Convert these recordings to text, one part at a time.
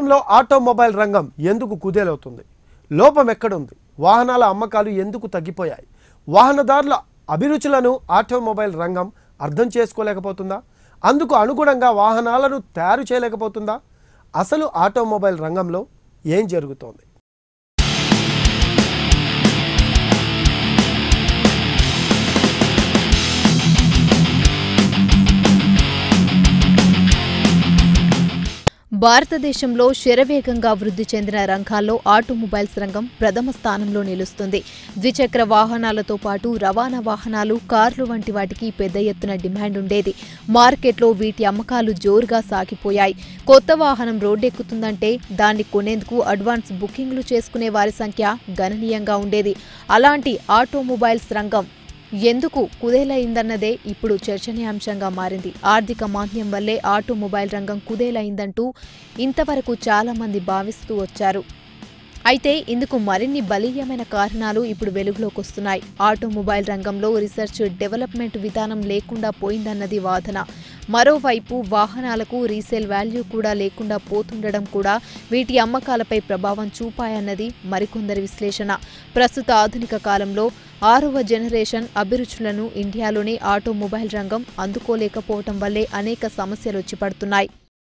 దేశంలో ఆటోమొబైల్ రంగం ఎందుకు కుదేలవుతుంది లోపం ఎక్కడుంది వాహనాల అమ్మకాలు ఎందుకు తగ్గిపోయాయి వాహనదారుల అభిరుచులను ఆటోమొబైల్ రంగం అర్థం చేసుకోలేకపోతుందా అందుకు అనుగుణంగా వాహనాలను తయారు చేయలేకపోతుందా అసలు ఆటోమొబైల్ రంగంలో ఏం జరుగుతోంది భారతదేశంలో శరవేగంగా వృద్ధి చెందిన రంగాల్లో ఆటోమొబైల్స్ రంగం ప్రథమ స్థానంలో నిలుస్తుంది ద్విచక్ర వాహనాలతో పాటు రవాణా వాహనాలు కార్లు వంటి వాటికి పెద్ద ఎత్తున డిమాండ్ ఉండేది మార్కెట్లో వీటి అమ్మకాలు జోరుగా సాగిపోయాయి కొత్త వాహనం రోడ్డెక్కుతుందంటే దాన్ని కొనేందుకు అడ్వాన్స్ బుకింగ్లు చేసుకునే వారి సంఖ్య గణనీయంగా ఉండేది అలాంటి ఆటోమొబైల్స్ రంగం ఎందుకు కుదేలైందన్నదే ఇప్పుడు చర్చనీయాంశంగా మారింది ఆర్థిక మాంద్యం వల్లే ఆటోమొబైల్ రంగం కుదేలైందంటూ ఇంతవరకు చాలా మంది భావిస్తూ వచ్చారు అయితే ఇందుకు మరిన్ని బలీయమైన కారణాలు ఇప్పుడు వెలుగులోకి వస్తున్నాయి ఆటోమొబైల్ రంగంలో రీసెర్చ్ డెవలప్మెంట్ విధానం లేకుండా పోయిందన్నది వాదన మరోవైపు వాహనాలకు రీసేల్ వాల్యూ కూడా లేకుండా పోతుండడం కూడా వీటి అమ్మకాలపై ప్రభావం చూపాయన్నది మరికొందరి విశ్లేషణ ప్రస్తుత ఆధునిక కాలంలో ఆరవ జనరేషన్ అభిరుచులను ఇండియాలోని ఆటోమొబైల్ రంగం అందుకోలేకపోవటం వల్లే అనేక సమస్యలు వచ్చి పడుతున్నాయి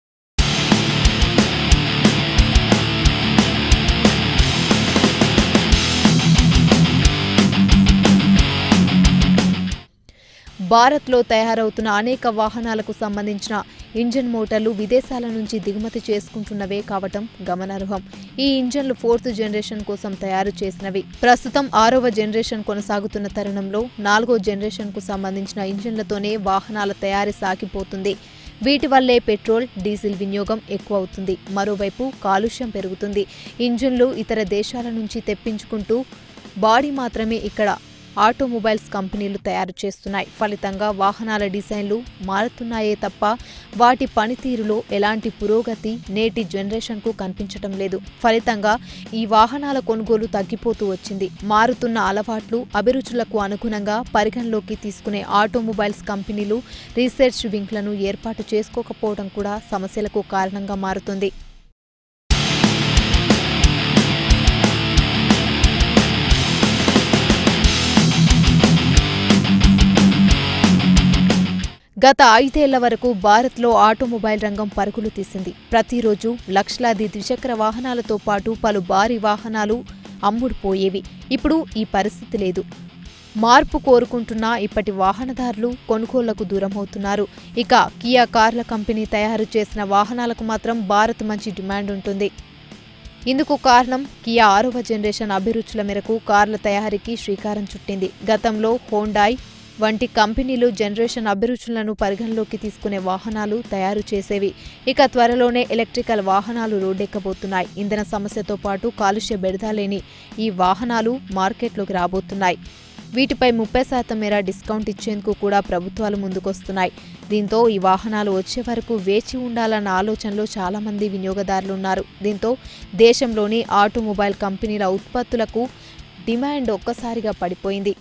భారత్లో తయారవుతున్న అనేక వాహనాలకు సంబంధించిన ఇంజన్ మోటార్లు విదేశాల నుంచి దిగుమతి చేసుకుంటున్నవే కావటం గమనార్హం ఈ ఇంజన్లు ఫోర్త్ జనరేషన్ కోసం తయారు చేసినవి ప్రస్తుతం ఆరవ జనరేషన్ కొనసాగుతున్న తరుణంలో నాలుగో జనరేషన్కు సంబంధించిన ఇంజన్లతోనే వాహనాల తయారీ సాగిపోతుంది వీటి వల్లే పెట్రోల్ డీజిల్ వినియోగం ఎక్కువ అవుతుంది మరోవైపు కాలుష్యం పెరుగుతుంది ఇంజిన్లు ఇతర దేశాల నుంచి తెప్పించుకుంటూ బాడీ మాత్రమే ఇక్కడ ఆటోమొబైల్స్ కంపెనీలు తయారు చేస్తున్నాయి ఫలితంగా వాహనాల డిజైన్లు మారుతున్నాయే తప్ప వాటి పనితీరులో ఎలాంటి పురోగతి నేటి జనరేషన్కు కనిపించటం లేదు ఫలితంగా ఈ వాహనాల కొనుగోలు తగ్గిపోతూ వచ్చింది మారుతున్న అలవాట్లు అభిరుచులకు అనుగుణంగా పరిగణలోకి తీసుకునే ఆటోమొబైల్స్ కంపెనీలు రీసెర్చ్ వింగ్లను ఏర్పాటు చేసుకోకపోవడం కూడా సమస్యలకు కారణంగా మారుతుంది గత ఐదేళ్ల వరకు భారత్లో ఆటోమొబైల్ రంగం పరుగులు తీసింది ప్రతిరోజు లక్షలాది ద్విచక్ర వాహనాలతో పాటు పలు భారీ వాహనాలు అమ్ముడుపోయేవి ఇప్పుడు ఈ పరిస్థితి లేదు మార్పు కోరుకుంటున్న ఇప్పటి వాహనదారులు కొనుగోళ్లకు దూరమవుతున్నారు ఇక కియా కార్ల కంపెనీ తయారు చేసిన వాహనాలకు మాత్రం భారత్ మంచి డిమాండ్ ఉంటుంది ఇందుకు కారణం కియా ఆరవ జనరేషన్ అభిరుచుల మేరకు కార్ల తయారీకి శ్రీకారం చుట్టింది గతంలో హోండాయ్ వంటి కంపెనీలు జనరేషన్ అభిరుచులను పరిగణలోకి తీసుకునే వాహనాలు తయారు చేసేవి ఇక త్వరలోనే ఎలక్ట్రికల్ వాహనాలు రోడ్డెక్కబోతున్నాయి ఇంధన సమస్యతో పాటు కాలుష్య బెడదాలేని ఈ వాహనాలు మార్కెట్లోకి రాబోతున్నాయి వీటిపై ముప్పై శాతం మేర డిస్కౌంట్ ఇచ్చేందుకు కూడా ప్రభుత్వాలు ముందుకొస్తున్నాయి దీంతో ఈ వాహనాలు వచ్చే వరకు వేచి ఉండాలన్న ఆలోచనలో చాలా మంది వినియోగదారులు ఉన్నారు దీంతో దేశంలోని ఆటోమొబైల్ కంపెనీల ఉత్పత్తులకు డిమాండ్ ఒక్కసారిగా పడిపోయింది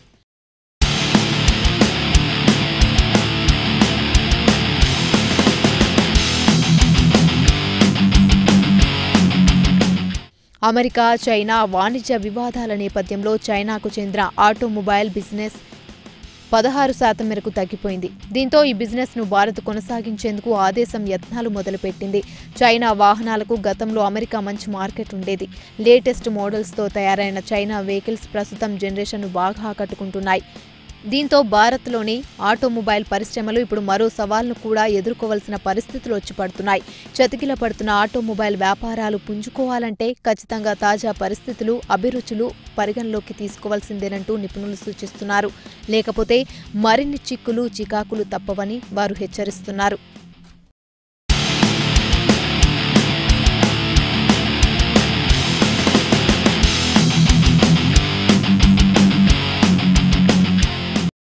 అమెరికా చైనా వాణిజ్య వివాదాల నేపథ్యంలో చైనాకు చెందిన ఆటోమొబైల్ బిజినెస్ పదహారు శాతం మేరకు తగ్గిపోయింది దీంతో ఈ బిజినెస్ ను భారత్ కొనసాగించేందుకు ఆదేశం యత్నాలు మొదలుపెట్టింది చైనా వాహనాలకు గతంలో అమెరికా మంచి మార్కెట్ ఉండేది లేటెస్ట్ మోడల్స్తో తయారైన చైనా వెహికల్స్ ప్రస్తుతం జనరేషన్ను బాగా ఆకట్టుకుంటున్నాయి దీంతో భారత్లోని ఆటోమొబైల్ పరిశ్రమలు ఇప్పుడు మరో సవాల్ను కూడా ఎదుర్కోవాల్సిన పరిస్థితులు వచ్చి పడుతున్నాయి చతికిల పడుతున్న ఆటోమొబైల్ వ్యాపారాలు పుంజుకోవాలంటే ఖచ్చితంగా తాజా పరిస్థితులు అభిరుచులు పరిగణలోకి తీసుకోవాల్సిందేనంటూ నిపుణులు సూచిస్తున్నారు లేకపోతే మరిన్ని చిక్కులు చికాకులు తప్పవని వారు హెచ్చరిస్తున్నారు